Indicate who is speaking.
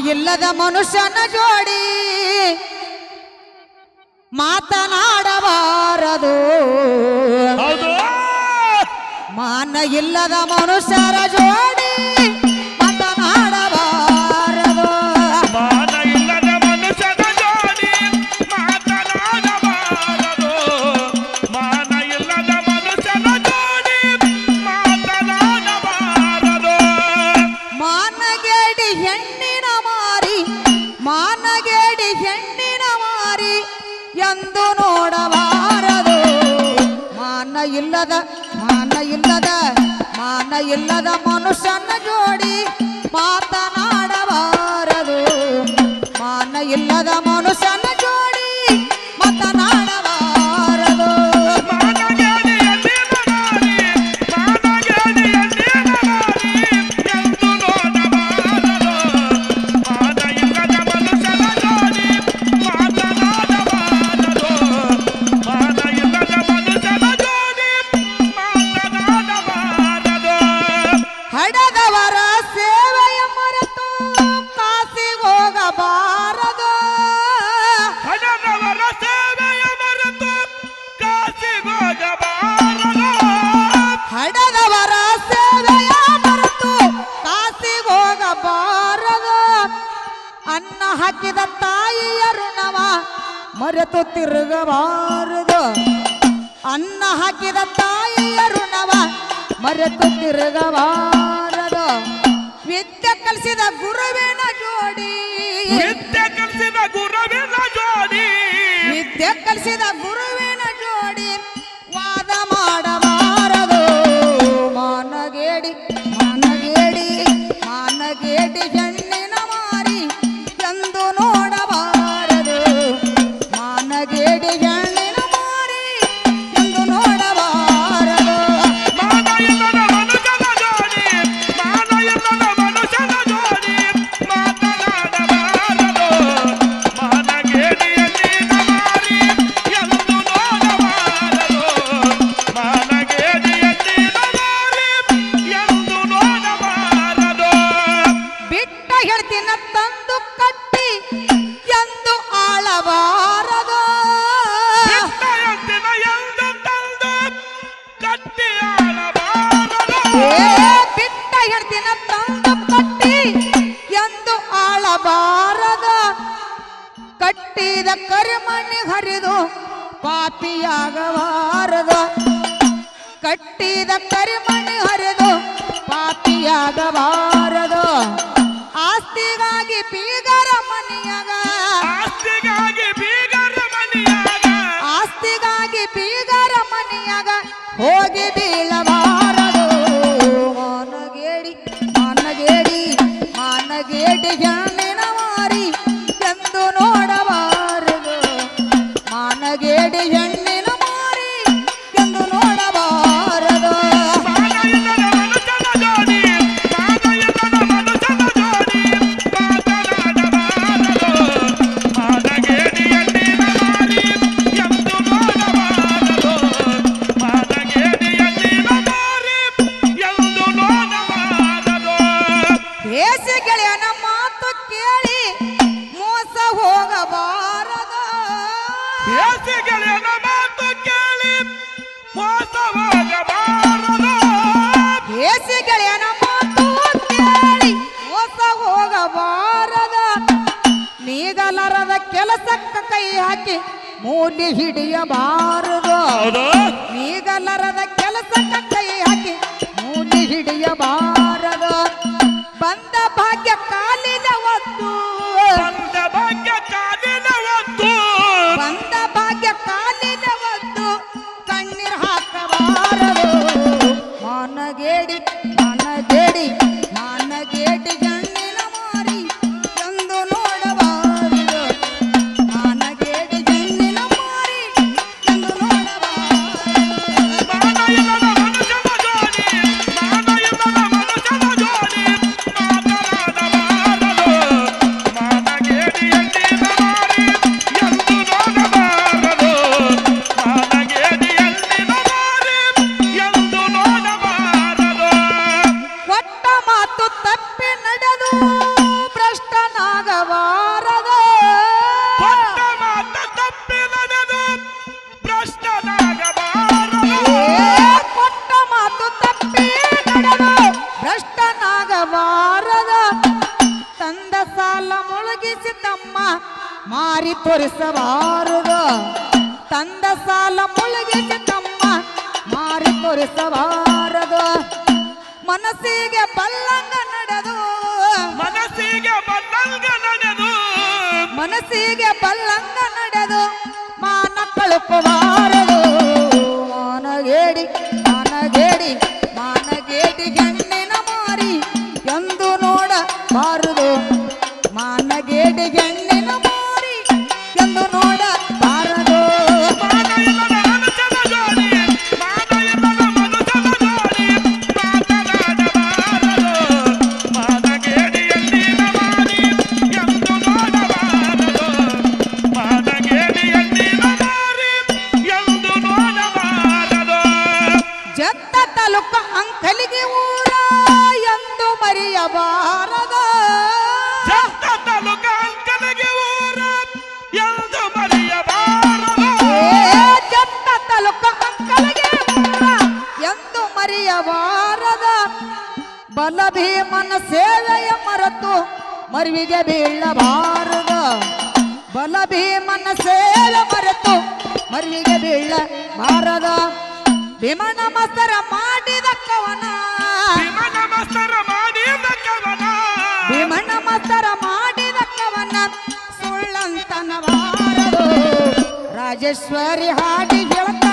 Speaker 1: ಇಲ್ಲದ ಮನುಷ್ಯನ ಜೋಡಿ ಮಾತನಾಡಬಾರದು
Speaker 2: ಹೌದು
Speaker 1: ಮಾನ ಇಲ್ಲದ ಮನುಷ್ಯರ ಜೋಡಿ ಮಾತನಾಡಬಾರದು
Speaker 2: ಮಾನ ಇಲ್ಲದ ಮನುಷ್ಯನ ಜೋಡಿ ಮಾತನಾಡಬಾರದು ಮಾನ ಇಲ್ಲದ ಮನುಷ್ಯನ ಜೋಡಿ ಮಾತನಾಡಬಾರದು
Speaker 1: ಮಾನಗೇಡಿ ಹೆಣ್ಣಿನ ಮಾರಿ ಮಾನಗೇಡಿ ಹೆಣ್ಣಿನ ಮಾರಿ ಎಂದು ನೋಡಬಾರದು ಮಾನ ಇಲ್ಲದ ಮಾನ ಇಲ್ಲದ ಮಾನ ಇಲ್ಲದ ಮನುಷ್ಯನ ಜೋಡಿ ಮಾತನಾಡಬಾರದು ಮಾನ ಇಲ್ಲದ ಮನುಷ್ಯನ ಜೋಡಿ ಮಾತನಾಡಬಾರದು
Speaker 2: ಮಾನಗೇಡಿಯಲ್ಲಿ ನಗಾರಿ, ಮಾನಗೇಡಿಯಲ್ಲಿ ನಗಾರಿ, ಎಂದು ನೋಡಬಾರದು. ಮಾನ ಇಲ್ಲದ ಮನುಷ್ಯನ ಜೋಡಿ ಮಾತನಾಡಬಾರದು. ಮಾನ ಇಲ್ಲದ ಮನುಷ್ಯನ ಜೋಡಿ ಮಾತನಾಡಬಾರದು.
Speaker 1: ಹಡದವರ ಸೇವೆಯ ಮರೆತು ಕಾಸಿಗೆ ಹೋಗಬಾರದು
Speaker 2: ಹಣದವರ ಸೇವೆಯ ಮರೆತು ಕಾಸಿಗೋಗಬಾರದು.
Speaker 1: ಹಡದವರ ಸೇವೆಯ ಮರೆತು ಕಾಸಿಗೆ ಹೋಗಬಾರದು ಅನ್ನ ಹಾಕಿದ ತಾಯಿಯ ಋಣವ ಮರೆತು ತಿರುಗಬಾರದು ಅನ್ನ ಹಾಕಿದ ತಾಯಿಯ ಋಣವ ಮರೆತು ತಿರುಗಬಾರದು ವಿದ್ಯೆ ಕಲಿಸಿದ ಗುರುವಿನ ಜೋಡಿ
Speaker 2: ವಿದ್ಯೆ ಕಲಿಸಿದ ಗುರುವಿನ ಜೋಡಿ
Speaker 1: ವಿದ್ಯೆ ಕಲಿಸಿದ ಗುರುವಿನ ಜೋಡಿ ವಾದ ಮಾಡಬಾರದು ಮಾನಗೇಡಿ ಮಾನಗೇಡಿ ಮಾನಗೇಡಿ ಹೆಣ್ಣಿನ ಮಾರಿ ಎಂದು ನೋಡಬಾರದು ಮಾನಗೇಡಿ ಹೆಣ್ಣಿನ ಮಾರಿ ಎಂದು ನೋಡಬಾರದು
Speaker 2: ಮಾನ ಇಲ್ಲದ ಮನುಷ್ಯನ ಜೋಡಿ ಮಾನ ಇಲ್ಲದ ಮನುಷ್ಯನ ಜೋಡಿ ಮಾತನಾಡಬಾರದು ಮಾನಗೇಡಿಯಲ್ಲಿ ನಮಾರಿ ಎಂದು ನೋಡಬಾರದು ಮಾನಗೇಡಿಯಲ್ಲಿ ನಮಾರಿ ಎಂದು ನೋಡಬಾರದು
Speaker 1: ಬಿಟ್ಟ ಹೇಳ್ತಿನ ತಂದು ಕಟ್ಟಿ ಎಂದು ಆಳಬಾರದು
Speaker 2: ಬಿಟ್ಟಯಂತಿನ ಎಂದು ತಂದು ಕಟ್ಟಿ ಆಳಬಾರದು
Speaker 1: ಏ ಬಿಟ್ಟ ಹೇಳ್ತಿನ ತಂದು ಕಟ್ಟಿ ಎಂದು ಆಳಬಾರದು ಕಟ್ಟಿದ ಕರಿಮಣ್ಣಿ ಹರಿದು ಪಾಪಿಯಾಗಬಾರದು ಕಟ್ಟಿದ ಕರಿಮಣ್ಣಿ ಹರಿದು ಪಾಪಿಯಾಗಬಾರದು ಆಸ್ತಿಗಾಗಿ ಬೀಗರ ಮನೆಯಾಗ
Speaker 2: ಆಸ್ತಿಗಾಗಿ ಬೀಗರ ಮನೆಯಾಗ
Speaker 1: ಆಸ್ತಿಗಾಗಿ ಬೀಗರ ಮನೆಯಾಗ ಹೋಗಿ ಬೀಳಬಾರದು ಮಾನಗೇಡಿ ಮಾನಗೇಡಿ ಮಾನಗೇಡಿ ಹೆಣ್ಣಿನ ಮಾರಿ ಎಂದು ನೋಡಬಾರದು ಮಾನಗೇಡಿ ಹೆಣ್ಣಿನ ಮಾರಿ ಎಂದು ನೋಡಬಾರದು
Speaker 2: ಮಾನ ಇಲ್ಲದ ಮನುಷ್ಯನ ಜೋಡಿ ಮಾನ ಇಲ್ಲದ ಮನುಷ್ಯನ ಜೋಡಿ ಮಾತನಾಡಬಾರದು ಮಾನಗೇಡಿಯಲ್ಲಿ ನಮಾರಿ ಎಂದು ನೋಡಬಾರದು ಮಾನಗೇಡಿಯಲ್ಲಿ ನಮಾರಿ ಎಂದು ನೋಡಬಾರದು
Speaker 1: ದೇಶ ಗೆಳೆಯನ ಮಾತು ಕೇಳಿ ಮೋಸ ಹೋಗಬಾರದು
Speaker 2: ದೇಸಿಗೆಳೆಯನ ಮಾತು ಕೇಳಿ ಮೋಸವಾಗಬಾರದು
Speaker 1: ದೇಶ ಗೆಳೆಯನ ಮಾತು ಕೇಳಿ ಮೋಸ ಹೋಗಬಾರದ ನೀಗಲರದ ಕೆಲಸಕ್ಕ ಕೈ ಹಾಕಿ ಮೂಲಿ ಹಿಡಿಯಬಾರದು
Speaker 2: ಹೌದು
Speaker 1: ನೀಗಲರದ ಕೆಲಸಕ್ಕ ಕೈ ಹಾಕಿ ಮೂಲಿ ಹಿಡಿಯಬಾರದು ಬಂದ ಭಾಗ್ಯ ಕಾಲಿನ ಒತ್ತು
Speaker 2: ಬಂದ ಭಾಗ್ಯ ಕಾಲಿನ ಒತ್ತು
Speaker 1: ಬಂದ ಭಾಗ್ಯ ಕಾಲಿನ ಒತ್ತು ಕಣ್ಣೀರ್ ಹಾಕಬಾರದು ಮಾನಗೇಡಿ ಮಾನಗೇಡಿ ಮಾನಗೇಡಿ ಗಣ್ಣಿನ ಮಾರಿ ಎಂದು ನೋಡಬಾರದು ಮಾನಗೇಡಿ ಗಣ್ಣಿನ ಮಾರಿ ಎಂದು ನೋಡಬಾರದು ಮಾರಿ ತೋರಿಸಬಾರದು ತಂದ ಸಾಲ ಮುಳುಗಿಸಿ ತಮ್ಮ ಮಾರಿ ತೋರಿಸಬಾರದು ಮನಸ್ಸಿಗೆ ಬಲ್ಲಂಗ ನಡೆದು
Speaker 2: ಮನಸ್ಸಿಗೆ ಬಂದಂಗ ನಡೆದು
Speaker 1: ಮನಸ್ಸಿಗೆ ಬಲ್ಲಂಗ ನಡೆದು ಮಾನ ಕಳುಕಬಾರದು ಮಾನಗೇಡಿ ಮಾನಗೇಡಿ ಮಾನಗೇಡಿ ಹೆಣ್ಣಿನ ಮಾರಿ ಎಂದು ನೋಡಬಾರದು ಮಾನಗೇಡಿ ಹೆಣ್ಣಿನ ಮಾರಿ ಎಂದು ನೋಡಬಾರದು
Speaker 2: ಮಾನ ಇಲ್ಲದ ಮನುಷ್ಯನ ಜೋಡಿ ಮಾನ ಇಲ್ಲದ ಮನುಷ್ಯನ ಜೋಡಿ ಮಾತನಾಡಬಾರದು ಮಾನಗೇಡಿಯಲ್ಲಿನ ಮಾರಿ ಎಂದು ನೋಡಬಾರದು ಮಾನಗೇಡಿಯಲ್ಲಿನ ಮಾರಿ ಎಂದು ನೋಡಬಾರದು
Speaker 1: ಜತ್ತ ತಾಲೂಕ ಅಂಕಲಿಗೆ ಊರ ಎಂದು ಮರೆಯಬಾರದು
Speaker 2: ಜತ್ತ ತಾಲೂಕ ಅಂಕಲಿಗೆ ಊರ ಎಂದು ಮರೆಯಬಾರದು
Speaker 1: ಏ ಜತ್ತ ತಾಲೂಕ ಅಂಕಲಿಗೆ ಊರ ಎಂದು ಮರೆಯಬಾರದ ಬಲ ಭೀಮನ ಸೇವೆಯ ಮರೆತು ಮರುವಿಗೆ ಬೀಳಬಾರದ ಬಲ ಭೀಮನ ಸೇವೆ ಮರೆತು ಮರುವಿಗೆ ಬೀಳಬಾರದ ಭೀಮನ ಮಸ್ತರ ಮಾಡಿದ ಕವನ
Speaker 2: ಭೀಮನ ಮಸ್ತರ ಮಾಡಿದ ಕವನ
Speaker 1: ಭೀಮಣ್ಣ ಮಸ್ತರ ಮಾಡಿದ ಕವನ ಸುಳ್ಳಂತನವಾರದು ರಾಜೇಶ್ವರಿ ಹಾಡಿ ಹೇಳ್ತ